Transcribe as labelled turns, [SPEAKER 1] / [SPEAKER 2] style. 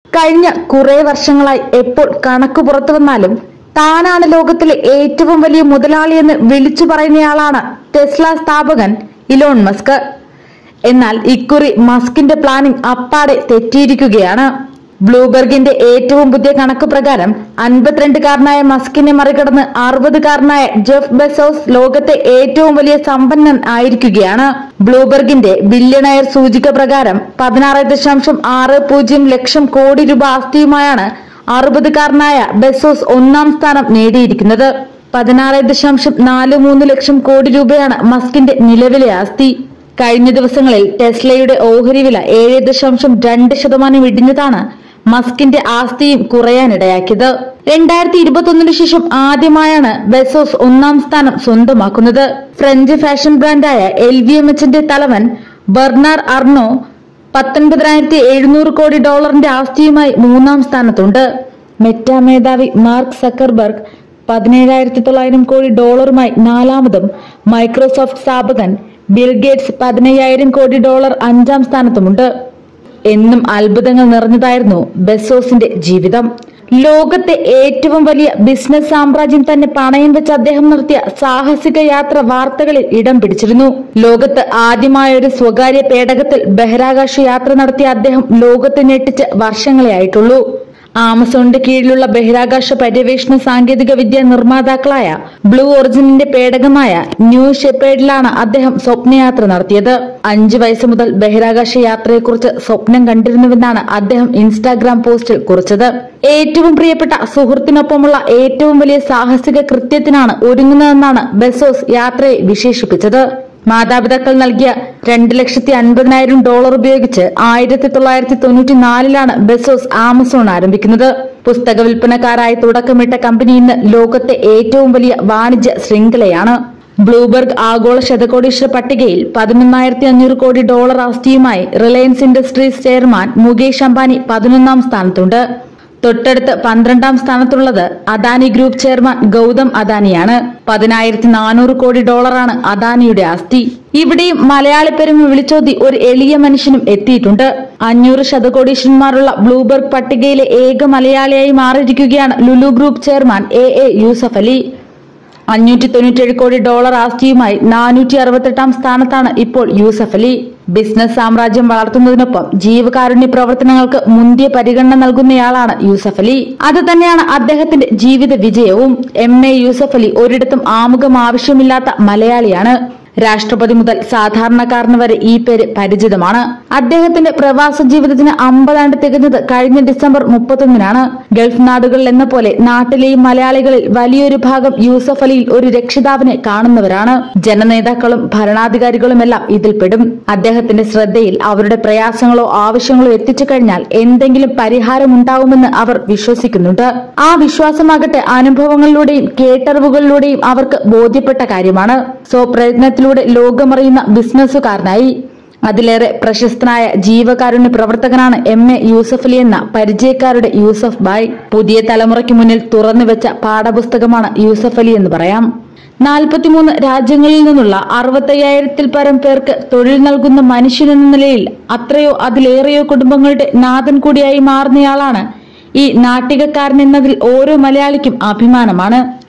[SPEAKER 1] കഴിഞ്ഞ കുറെ വർഷങ്ങളായി എപ്പോൾ കണക്ക് പുറത്തു വന്നാലും താനാണ് ലോകത്തിലെ ഏറ്റവും വലിയ മുതലാളിയെന്ന് വിളിച്ചു പറയുന്നയാളാണ് ടെസ്ല സ്ഥാപകൻ ഇലോൺ മസ്ക് എന്നാൽ ഇക്കുറി മസ്കിന്റെ പ്ലാനിംഗ് അപ്പാടെ തെറ്റിയിരിക്കുകയാണ് ബ്ലൂബെർഗിന്റെ ഏറ്റവും പുതിയ കണക്ക് പ്രകാരം അൻപത്തിരണ്ടുകാരനായ മസ്കിനെ മറികടന്ന് അറുപതുകാരനായ ജെഫ് ബെസോസ് ലോകത്തെ ഏറ്റവും വലിയ സമ്പന്നൻ ആയിരിക്കുകയാണ് ബ്ലൂബെർഗിന്റെ ബില്യണയർ സൂചിക പ്രകാരം പതിനാറ് ദശാംശം ആറ് പൂജ്യം ലക്ഷം കോടി രൂപ ആസ്തിയുമായാണ് അറുപതുകാരനായ ബെസോസ് ഒന്നാം സ്ഥാനം നേടിയിരിക്കുന്നത് പതിനാറ് ദശാംശം നാല് മൂന്ന് ലക്ഷം കോടി രൂപയാണ് മസ്കിന്റെ നിലവിലെ ആസ്തി കഴിഞ്ഞ ദിവസങ്ങളിൽ ടെസ്ലയുടെ ഓഹരി വില ഏഴ് ദശാംശം രണ്ട് ശതമാനം ഇടിഞ്ഞതാണ് മസ്കിന്റെ ആസ്തിയും കുറയാനിടയാക്കിയത് രണ്ടായിരത്തി ഇരുപത്തൊന്നിന് ശേഷം ആദ്യമായാണ് ബെസോസ് ഒന്നാം സ്ഥാനം സ്വന്തമാക്കുന്നത് ഫ്രഞ്ച് ഫാഷൻ ബ്രാൻഡായ എൽ വി എം എച്ചിന്റെ തലവൻ ബെർണാർ അർണോ പത്തൊൻപതിനായിരത്തി എഴുന്നൂറ് കോടി ഡോളറിന്റെ ആസ്തിയുമായി മൂന്നാം സ്ഥാനത്തുണ്ട് മെറ്റ മേധാവി മാർക്ക് സക്കർബർഗ് പതിനേഴായിരത്തി തൊള്ളായിരം കോടി ഡോളറുമായി നാലാമതും മൈക്രോസോഫ്റ്റ് സ്ഥാപകൻ ബിൽ ഗേറ്റ്സ് പതിനയ്യായിരം കോടി ഡോളർ അഞ്ചാം സ്ഥാനത്തുമുണ്ട് എന്നും അത്ഭുതങ്ങൾ നിറഞ്ഞതായിരുന്നു ബെസോസിന്റെ ജീവിതം ലോകത്തെ ഏറ്റവും വലിയ ബിസിനസ് സാമ്രാജ്യം തന്നെ പണയം വെച്ച് അദ്ദേഹം നടത്തിയ സാഹസിക യാത്ര വാർത്തകളിൽ ഇടം പിടിച്ചിരുന്നു ലോകത്ത് ആദ്യമായ ഒരു സ്വകാര്യ പേടകത്തിൽ ബഹിരാകാശ യാത്ര നടത്തിയ അദ്ദേഹം ലോകത്തെ ഞെട്ടിച്ച് വർഷങ്ങളെ ആയിട്ടുള്ളൂ ആമസോണിന്റെ കീഴിലുള്ള ബഹിരാകാശ പര്യവേഷണ സാങ്കേതിക വിദ്യ നിർമ്മാതാക്കളായ ബ്ലൂ ഒറിജിനിന്റെ പേടകമായ ന്യൂ ഷെപ്പേഡിലാണ് അദ്ദേഹം സ്വപ്നയാത്ര നടത്തിയത് അഞ്ചു വയസ്സ് മുതൽ ബഹിരാകാശ യാത്രയെക്കുറിച്ച് സ്വപ്നം കണ്ടിരുന്നുവെന്നാണ് അദ്ദേഹം ഇൻസ്റ്റാഗ്രാം പോസ്റ്റിൽ കുറിച്ചത് ഏറ്റവും പ്രിയപ്പെട്ട സുഹൃത്തിനൊപ്പമുള്ള ഏറ്റവും വലിയ സാഹസിക കൃത്യത്തിനാണ് ഒരുങ്ങുന്നതെന്നാണ് ബെസോസ് യാത്രയെ വിശേഷിപ്പിച്ചത് മാതാപിതാക്കൾ നൽകിയ രണ്ട് ലക്ഷത്തി അൻപതിനായിരം ഡോളർ ഉപയോഗിച്ച് ആയിരത്തി തൊള്ളായിരത്തി തൊണ്ണൂറ്റി നാലിലാണ് ബെസോസ് ആമസോൺ ആരംഭിക്കുന്നത് പുസ്തക വിൽപ്പനക്കാരായി തുടക്കമിട്ട കമ്പനി ഇന്ന് ലോകത്തെ ഏറ്റവും വലിയ വാണിജ്യ ശൃംഖലയാണ് ബ്ലൂബെർഗ് ആഗോള ശതകോടീശ്വര പട്ടികയിൽ പതിനൊന്നായിരത്തി അഞ്ഞൂറ് കോടി ഡോളർ ആസ്തിയുമായി റിലയൻസ് ഇൻഡസ്ട്രീസ് ചെയർമാൻ മുകേഷ് അംബാനി പതിനൊന്നാം സ്ഥാനത്തുണ്ട് തൊട്ടടുത്ത് പന്ത്രണ്ടാം സ്ഥാനത്തുള്ളത് അദാനി ഗ്രൂപ്പ് ചെയർമാൻ ഗൗതം അദാനിയാണ് പതിനായിരത്തി നാനൂറ് കോടി ഡോളറാണ് അദാനിയുടെ ആസ്തി ഇവിടെയും മലയാളി പെരുമ വിളിച്ചോതി ഒരു എളിയ മനുഷ്യനും എത്തിയിട്ടുണ്ട് അഞ്ഞൂറ് ശതകോടീശ്വരന്മാരുള്ള ബ്ലൂബെർഗ് പട്ടികയിലെ ഏക മലയാളിയായി മാറിയിരിക്കുകയാണ് Lulu group chairman A A Yusuf Ali അഞ്ഞൂറ്റി തൊണ്ണൂറ്റേഴ് കോടി ഡോളർ ആസ്തിയുമായി നാനൂറ്റി അറുപത്തെട്ടാം സ്ഥാനത്താണ് ഇപ്പോൾ യൂസഫ് അലി ബിസിനസ് സാമ്രാജ്യം വളർത്തുന്നതിനൊപ്പം ജീവകാരുണ്യ പ്രവർത്തനങ്ങൾക്ക് മുന്തിയ പരിഗണന നൽകുന്നയാളാണ് യൂസഫ് അലി അത് തന്നെയാണ് അദ്ദേഹത്തിന്റെ ജീവിത വിജയവും എം എ യൂസഫ് അലി ഒരിടത്തും ആമുഖം ആവശ്യമില്ലാത്ത മലയാളിയാണ് രാഷ്ട്രപതി മുതൽ സാധാരണക്കാരന് വരെ ഈ പേര് പരിചിതമാണ് അദ്ദേഹത്തിന്റെ പ്രവാസ ജീവിതത്തിന് അമ്പതാണ്ട് തികഞ്ഞത് കഴിഞ്ഞ ഡിസംബർ മുപ്പത്തൊന്നിനാണ് ഗൾഫ് നാടുകളിൽ എന്ന പോലെ നാട്ടിലെയും മലയാളികളിൽ വലിയൊരു ഭാഗം യൂസഫ് അലിയിൽ ഒരു രക്ഷിതാവിനെ കാണുന്നവരാണ് ജനനേതാക്കളും ഭരണാധികാരികളുമെല്ലാം ഇതിൽപ്പെടും അദ്ദേഹത്തിന്റെ ശ്രദ്ധയിൽ അവരുടെ പ്രയാസങ്ങളോ ആവശ്യങ്ങളോ എത്തിച്ചു കഴിഞ്ഞാൽ എന്തെങ്കിലും പരിഹാരമുണ്ടാവുമെന്ന് അവർ വിശ്വസിക്കുന്നുണ്ട് ആ വിശ്വാസമാകട്ടെ അനുഭവങ്ങളിലൂടെയും കേട്ടറിവുകളിലൂടെയും അവർക്ക് ബോധ്യപ്പെട്ട കാര്യമാണ് സോ പ്രയത്നത്തിലൂടെ ലോകമറിയുന്ന ബിസിനസ്സുകാരനായി അതിലേറെ പ്രശസ്തനായ ജീവകാരുണ്യ പ്രവർത്തകനാണ് എം എ യൂസഫ് അലി എന്ന പരിചയക്കാരുടെ യൂസഫ് ബായ് പുതിയ തലമുറയ്ക്ക് മുന്നിൽ തുറന്നു വെച്ച പാഠപുസ്തകമാണ് യൂസഫ് അലി എന്ന് പറയാം നാൽപ്പത്തിമൂന്ന് രാജ്യങ്ങളിൽ നിന്നുള്ള അറുപത്തയ്യായിരത്തിൽ പരം പേർക്ക് തൊഴിൽ നൽകുന്ന മനുഷ്യനെന്ന നിലയിൽ അത്രയോ അതിലേറെയോ കുടുംബങ്ങളുടെ നാഥൻ കൂടിയായി മാറുന്നയാളാണ് ഈ നാട്ടികക്കാരൻ എന്നതിൽ ഓരോ മലയാളിക്കും അഭിമാനമാണ്